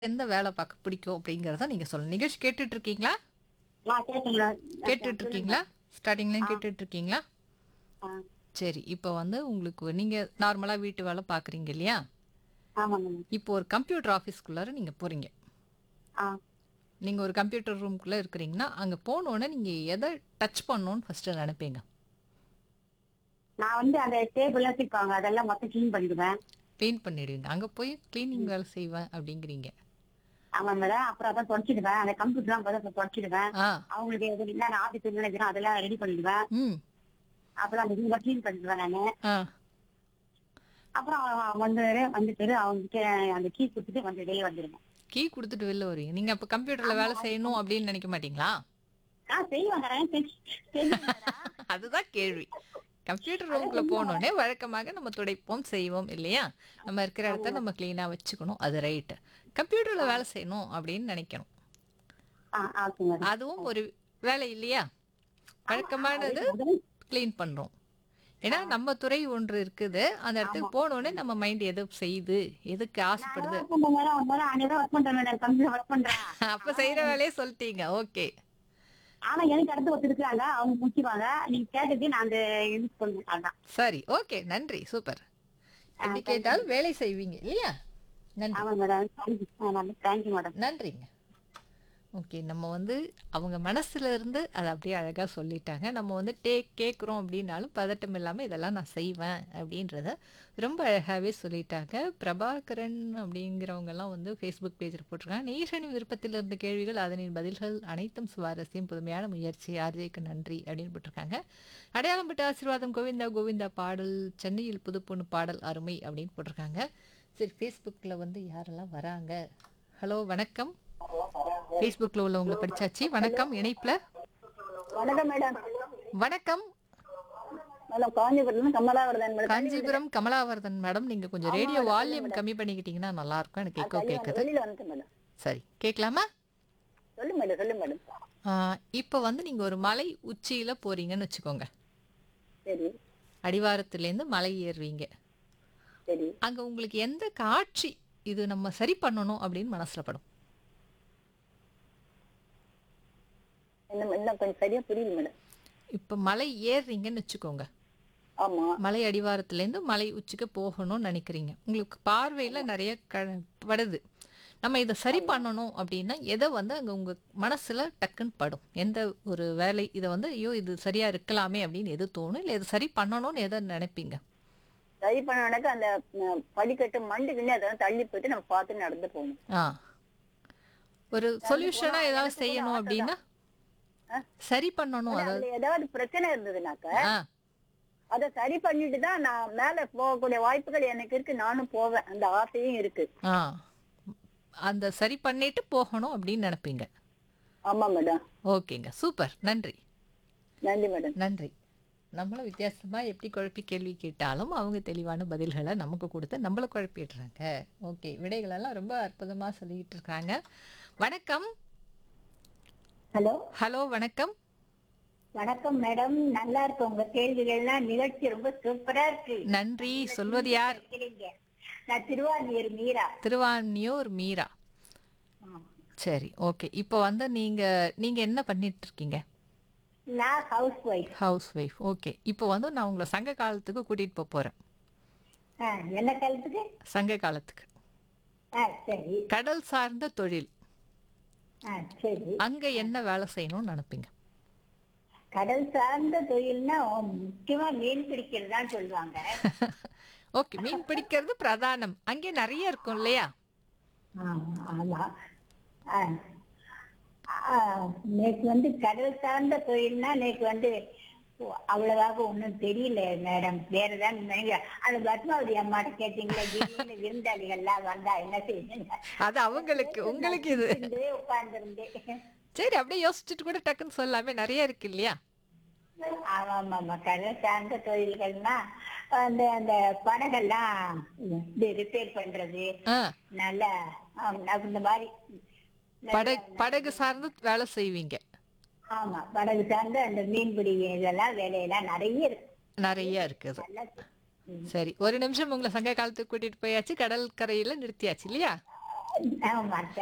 எந்த வேலை பார்க்க பிடிக்கும் அப்படிங்கிறத நீங்க சொல்லணும் நிகழ்ச்சி கேட்டுட்டு இருக்கீங்களா நான் கேட்டுங்களா கேட்டுட்டு இருக்கீங்களா ஸ்டார்டிங்லேயும் கேட்டுட்டு இருக்கீங்களா ஆ சரி இப்போ வந்து உங்களுக்கு நீங்க நார்மலா வீட்டு வேலை பார்க்குறீங்க இல்லையா ஆமாங்க இப்போ ஒரு கம்ப்யூட்டர் ஆஃபீஸ்க்குள்ளார நீங்க போறீங்க ஆ நீங்க ஒரு கம்ப்யூட்டர் ரூம்குள்ள இருக்கிறீங்கன்னா அங்க போனோடனே நீங்க எதை டச் பண்ணணும்னு ஃபர்ஸ்ட் நினைப்பீங்க நான் வந்து அந்த டேபிள் எல்லாம் வச்சிருப்பாங்க அதெல்லாம் மொத்தம் கிளீன் பண்ணிடுவேன் க்ளீன் பண்ணிடுவீங்க அங்க போய் க்ளீனிங் வேலை செய்வேன் அப்படிங்கிறீங்க ஆமா மேடம் அப்புறம் அதான் தொடச்சிடுவேன் அந்த கம்ப்யூட்டர்லாம் பார்த்தா தொடச்சிடுவேன் ஆ அவங்களுக்கு எது என்ன ஆபீஸ் நினைக்கிறோம் அதெல்லாம் ரெடி பண்ணிடுவேன் ம் அப்புறம் அந்த ரூம் கிளீன் பண்ணிடுவேன் நானு ஆ அப்புறம் அவன் வந்து வந்துட்டு அவங்க கிட்ட அந்த கீ கொடுத்துட்டு வந்து வெளியே வந்துடுவேன் கீ கொடுத்துட்டு வெளில வருவீங்க நீங்க அப்ப கம்ப்யூட்டர்ல வேலை செய்யணும் அப்படின்னு நினைக்க மாட்டீங்களா ஆ செய்வாங்க தெரியும் அதுதான் கேள்வி கம்ப்யூட்டர் ரூம்குள்ள போனோடனே வழக்கமாக நம்ம துடைப்போம் செய்வோம் இல்லையா நம்ம இருக்கிற இடத்த நம்ம கிளீனா வச்சுக்கணும் அது ரைட்டு கம்ப்யூட்டர்ல வேலை செய்யணும் அப்படின்னு நினைக்கணும் ஆ ஓகே மேடம் அதுவும் ஒரு வேலை இல்லையா வழக்கமானது க்ளீன் பண்றோம் ஏன்னா நம்ம துறை ஒன்று இருக்குது அந்த இடத்துக்கு போனோடனே நம்ம மைண்ட் எது செய்யுது எதுக்கு ஆசைப்படுது ஒர்க் பண்றேன் மேடம் ஒரு நேரம் அன்னைக்கு ஒர்க் பண்றேன் மேடம் கம்ப்யூட்டர் ஒர்க் பண்றேன் அப்ப செய்யற வேலையே சொல்லிட்டீங்க ஓகே ஆனா எனக்கு அடுத்து ஒருத்தர் இருக்காங்க அவங்க முடிச்சுவாங்க நீங்க கேட்டது நான் அந்த யூஸ் பண்ணுவேன் அதான் சரி ஓகே நன்றி சூப்பர் எப்படி கேட்டாலும் வேலை செய்வீங்க இல்லையா நன்றி ஆமா மேடம் தேங்க்யூ தேங்க்யூ மேடம் நன்றிங்க ஓகே நம்ம வந்து அவங்க மனசுல இருந்து அதை அப்படியே அழகா சொல்லிட்டாங்க நம்ம வந்து டே கேட்குறோம் அப்படின்னாலும் பதட்டம் இல்லாமல் இதெல்லாம் நான் செய்வேன் அப்படின்றத ரொம்ப அழகாகவே சொல்லிட்டாங்க பிரபாகரன் அப்படிங்கிறவங்க எல்லாம் வந்து ஃபேஸ்புக் பேஜில் போட்டிருக்காங்க நேஷனின் விருப்பத்தில் இருந்த கேள்விகள் அதனின் பதில்கள் அனைத்தும் சுவாரஸ்யம் புதுமையான முயற்சி ஆர்ஜேக்கு நன்றி அப்படின்னு போட்டிருக்காங்க அடையாளம் பட்ட ஆசீர்வாதம் கோவிந்தா கோவிந்தா பாடல் சென்னையில் புது பொண்ணு பாடல் அருமை அப்படின்னு போட்டிருக்காங்க சரி ஃபேஸ்புக்கில் வந்து யாரெல்லாம் வராங்க ஹலோ வணக்கம் ஃபேஸ்புக்கில் உள்ளவங்களை படிச்சாச்சு வணக்கம் இணைப்பில் வணக்கம் மேடம் வணக்கம் madam Kanchipuram Kamalavaradhan madam Kanchipuram Kamalavardhan madam நீங்க கொஞ்சம் ரேடியோ வால்யூம் கம்மி பண்ணிக்கிட்டீங்கன்னா நல்லா இருக்கும் எனக்கு எக்கோ கேட்குது வெளியில வந்து மேடம் சரி கேட்கலாமா சொல்லு மேடம் சொல்லு மேடம் இப்போ வந்து நீங்க ஒரு மலை உச்சியில போறீங்கன்னு வச்சுக்கோங்க சரி அடிவாரத்துலேருந்து மலை ஏறுவீங்க சரி அங்க உங்களுக்கு எந்த காட்சி இது நம்ம சரி பண்ணணும் அப்படின்னு மனசுல படும் இன்னும் இன்னும் கொஞ்சம் சரியா புரியல மேடம் இப்போ மலை ஏறுறீங்கன்னு வச்சுக்கோங்க ஆமா மலை அடிவாரத்துலேருந்து மலை உச்சிக்கு போகணும்னு நினைக்கிறீங்க உங்களுக்கு பார்வையில் நிறைய க படுது நம்ம இதை சரி பண்ணணும் அப்படின்னா எதை வந்து அங்கே உங்கள் மனசில் டக்குன்னு படும் எந்த ஒரு வேலை இதை வந்து ஐயோ இது சரியாக இருக்கலாமே அப்படின்னு எது தோணும் இல்லை இது சரி பண்ணணும்னு எதை நினைப்பீங்க சரி பண்ணனாக்க அந்த அஹ், படிக்கட்டு மண்டுக்குன்னு அதெல்லாம் தள்ளி போயிட்டு நம்ம பார்த்து நடந்து போகணும் ஆ ஒரு சொல்யூஷனாக ஏதாவது செய்யணும் அப்படின்னா சரி பண்ணணும் அதாவது அதுல ஏதாவது பிரச்சனை இருந்ததுனாக்க ஆ அதை சரி பண்ணிட்டு தான் நான் மேல போகக்கூடிய வாய்ப்புகள் எனக்கு இருக்கு நானும் போவேன் அந்த ஆசையும் இருக்கு ஆ அந்த சரி பண்ணிட்டு போகணும் அப்படின்னு நினைப்பீங்க ஆமா மேடம் ஓகேங்க சூப்பர் நன்றி நன்றி மேடம் நன்றி நம்மளும் வித்தியாசமாக எப்படி குழப்பி கேள்வி கேட்டாலும் அவங்க தெளிவான பதில்களை நமக்கு கொடுத்து நம்மளை குழப்பிடுறாங்க ஓகே விடைகளெல்லாம் ரொம்ப அற்புதமாக சொல்லிக்கிட்டு இருக்காங்க வணக்கம் ஹலோ ஹலோ வணக்கம் வணக்கம் மேடம் நல்லா இருக்கு உங்க கேள்விகள்லாம் நிகழ்ச்சி ரொம்ப சூப்பரா இருக்கு நன்றி சொல்வது யார் இருக்கிறீங்க. நான் திருவாரூர் மீரா திருவான்மியூர் மீரா சரி ஓகே இப்போ வந்து நீங்கள் நீங்கள் என்ன பண்ணிட்டு இருக்கீங்க நான் house wife house wife okay இப்போ வந்து நான் உங்களை சங்க காலத்துக்கு கூட்டிகிட்டு போக போகிறேன் என்ன காலத்துக்கு சங்க காலத்துக்கு ஆ சரி கடல் சார்ந்த தொழில் ஆ சரி அங்கே என்ன வேலை செய்யணும்னு நினைப்பீங்க கடல் சார்ந்த தொழில்னா முக்கியமா மீன் பிடிக்கிறது தான் சொல்லுவாங்க ஓகே மீன் பிடிக்கிறது பிரதானம் அங்கே நிறைய இருக்கும் இல்லையா ஆமா, ஆமா ஆ. ஆ, நேக்கு வந்து கடல் சார்ந்த தொழில்னா நேக்கு வந்து அவ்வளவாக ஒண்ணும் தெரியல மேடம் வேற ஏதாவது நினைக்கிறேன் அந்த பத்மாவதி அம்மாட்ட கேட்டீங்களா திடீர்னு விருந்தாளிகள்லாம் வந்தா என்ன செய்யுங்க அது அவங்களுக்கு உங்களுக்கு இது உட்கார்ந்துருந்தேன் சரி அப்படியே யோசிச்சுட்டு கூட டக்குன்னு சொல்லாமே நிறைய இருக்கு இல்லையா ஆமா ஆமா ஆமா கடல் சார்ந்த தொழில்கள்னா அந்த அந்த படகெல்லாம் ரிப்பேர் பண்றது ஆ நல்ல ஆம், இந்த மாதிரி படகு படகு சார்ந்து வேலை செய்வீங்க ஆமா படகு சார்ந்த அந்த மீன்பிடி இதெல்லாம் வேலையெல்லாம் நிறைய இருக்கு நிறைய இருக்குது நல்லா ம். சரி ஒரு நிமிஷம் உங்களை சங்க காலத்துக்கு கூட்டிட்டு போயாச்சு கடல் கரையில நிறுத்தியாச்சு இல்லையா ஆமா